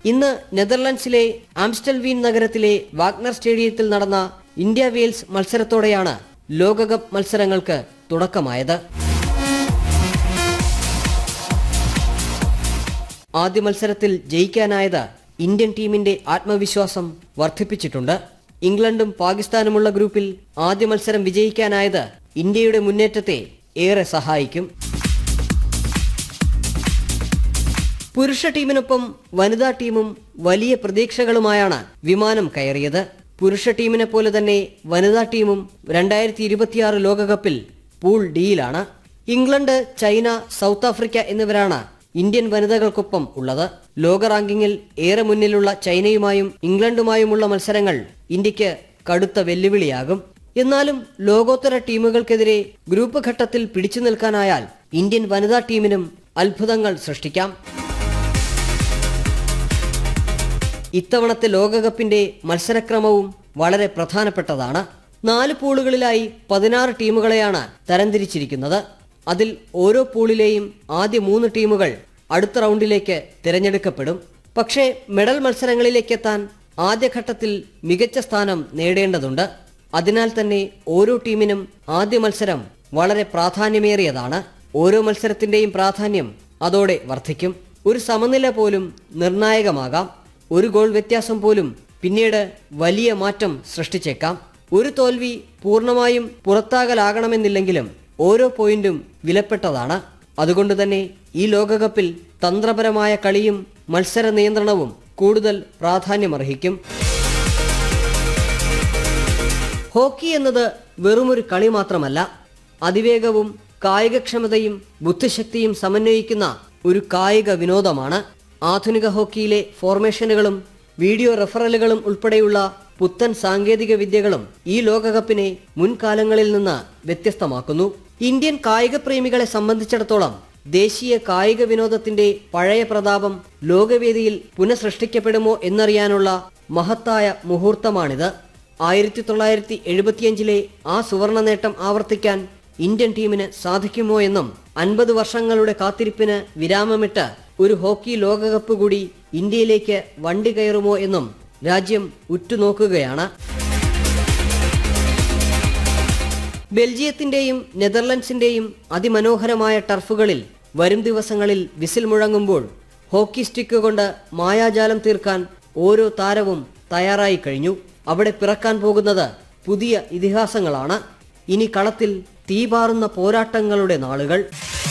ഇന്ന് നെതർലൻഡ്സിലെ ആംസ്റ്റൽവീൻ നഗരത്തിലെ വാഗ്നർ സ്റ്റേഡിയത്തിൽ നടന്ന ഇന്ത്യ വെയിൽസ് മത്സരത്തോടെയാണ് ലോകകപ്പ് മത്സരങ്ങൾക്ക് തുടക്കമായത് ആദ്യ മത്സരത്തിൽ ജയിക്കാനായത് ഇന്ത്യൻ ടീമിന്റെ ആത്മവിശ്വാസം വർദ്ധിപ്പിച്ചിട്ടുണ്ട് ഇംഗ്ലണ്ടും പാകിസ്ഥാനുമുള്ള ഗ്രൂപ്പിൽ ആദ്യ മത്സരം വിജയിക്കാനായത് ഇന്ത്യയുടെ മുന്നേറ്റത്തെ ഏറെ സഹായിക്കും പുരുഷ ടീമിനൊപ്പം വനിതാ ടീമും വലിയ പ്രതീക്ഷകളുമായാണ് വിമാനം കയറിയത് പുരുഷ ടീമിനെ പോലെ തന്നെ വനിതാ ടീമും രണ്ടായിരത്തി ഇരുപത്തിയാറ് ലോകകപ്പിൽ പൂൾ ഡിയിലാണ് ഇംഗ്ലണ്ട് ചൈന സൗത്ത് ആഫ്രിക്ക എന്നിവരാണ് ഇന്ത്യൻ വനിതകൾക്കൊപ്പം ഉള്ളത് ലോക റാങ്കിങ്ങിൽ ഏറെ മുന്നിലുള്ള ചൈനയുമായും ഇംഗ്ലണ്ടുമായുമുള്ള മത്സരങ്ങൾ ഇന്ത്യക്ക് കടുത്ത വെല്ലുവിളിയാകും എന്നാലും ലോകോത്തര ടീമുകൾക്കെതിരെ ഗ്രൂപ്പ് ഘട്ടത്തിൽ പിടിച്ചു നിൽക്കാനായാൽ ഇന്ത്യൻ വനിതാ ടീമിനും അത്ഭുതങ്ങൾ സൃഷ്ടിക്കാം ഇത്തവണത്തെ ലോകകപ്പിന്റെ മത്സരക്രമവും വളരെ പ്രധാനപ്പെട്ടതാണ് നാല് പൂളുകളിലായി പതിനാറ് ടീമുകളെയാണ് തരംതിരിച്ചിരിക്കുന്നത് അതിൽ ഓരോ പൂളിലെയും ആദ്യ മൂന്ന് ടീമുകൾ അടുത്ത റൗണ്ടിലേക്ക് തിരഞ്ഞെടുക്കപ്പെടും പക്ഷേ മെഡൽ മത്സരങ്ങളിലേക്കെത്താൻ ആദ്യഘട്ടത്തിൽ മികച്ച സ്ഥാനം നേടേണ്ടതുണ്ട് അതിനാൽ തന്നെ ഓരോ ടീമിനും ആദ്യ മത്സരം വളരെ പ്രാധാന്യമേറിയതാണ് ഓരോ മത്സരത്തിന്റെയും പ്രാധാന്യം അതോടെ വർദ്ധിക്കും ഒരു സമനില പോലും നിർണായകമാകാം ഒരു ഗോൾ വ്യത്യാസം പോലും പിന്നീട് വലിയ മാറ്റം സൃഷ്ടിച്ചേക്കാം ഒരു തോൽവി പൂർണ്ണമായും പുറത്താകലാകണമെന്നില്ലെങ്കിലും ഓരോ പോയിന്റും വിലപ്പെട്ടതാണ് അതുകൊണ്ട് തന്നെ ഈ ലോകകപ്പിൽ തന്ത്രപരമായ കളിയും മത്സര നിയന്ത്രണവും കൂടുതൽ പ്രാധാന്യമർഹിക്കും ഹോക്കി എന്നത് വെറുമൊരു കളി മാത്രമല്ല അതിവേഗവും കായികക്ഷമതയും ബുദ്ധിശക്തിയും സമന്വയിക്കുന്ന ഒരു കായിക വിനോദമാണ് ആധുനിക ഹോക്കിയിലെ ഫോർമേഷനുകളും വീഡിയോ റെഫറലുകളും ഉൾപ്പെടെയുള്ള പുത്തൻ സാങ്കേതിക വിദ്യകളും ഈ ലോകകപ്പിനെ മുൻകാലങ്ങളിൽ നിന്ന് വ്യത്യസ്തമാക്കുന്നു ഇന്ത്യൻ കായിക പ്രേമികളെ സംബന്ധിച്ചിടത്തോളം ദേശീയ കായിക വിനോദത്തിന്റെ പഴയ പ്രതാപം ലോകവേദിയിൽ പുനഃസൃഷ്ടിക്കപ്പെടുമോ എന്നറിയാനുള്ള മഹത്തായ മുഹൂർത്തമാണിത് ആയിരത്തി തൊള്ളായിരത്തി എഴുപത്തിയഞ്ചിലെ ആ സുവർണ നേട്ടം ആവർത്തിക്കാൻ ഇന്ത്യൻ ടീമിന് സാധിക്കുമോ എന്നും അൻപത് വർഷങ്ങളുടെ കാത്തിരിപ്പിന് വിരാമമിട്ട് ഒരു ഹോക്കി ലോകകപ്പ് കൂടി ഇന്ത്യയിലേക്ക് വണ്ടി കയറുമോ എന്നും രാജ്യം ഉറ്റുനോക്കുകയാണ് ബെൽജിയത്തിന്റെയും നെതർലൻഡ്സിന്റെയും അതിമനോഹരമായ ടർഫുകളിൽ വരും ദിവസങ്ങളിൽ വിസിൽ മുഴങ്ങുമ്പോൾ ഹോക്കി സ്റ്റിക്ക് കൊണ്ട് മായാജാലം തീർക്കാൻ ഓരോ താരവും തയ്യാറായി കഴിഞ്ഞു അവിടെ പിറക്കാൻ പോകുന്നത് പുതിയ ഇതിഹാസങ്ങളാണ് ഇനി കളത്തിൽ തീപാറുന്ന പോരാട്ടങ്ങളുടെ നാളുകൾ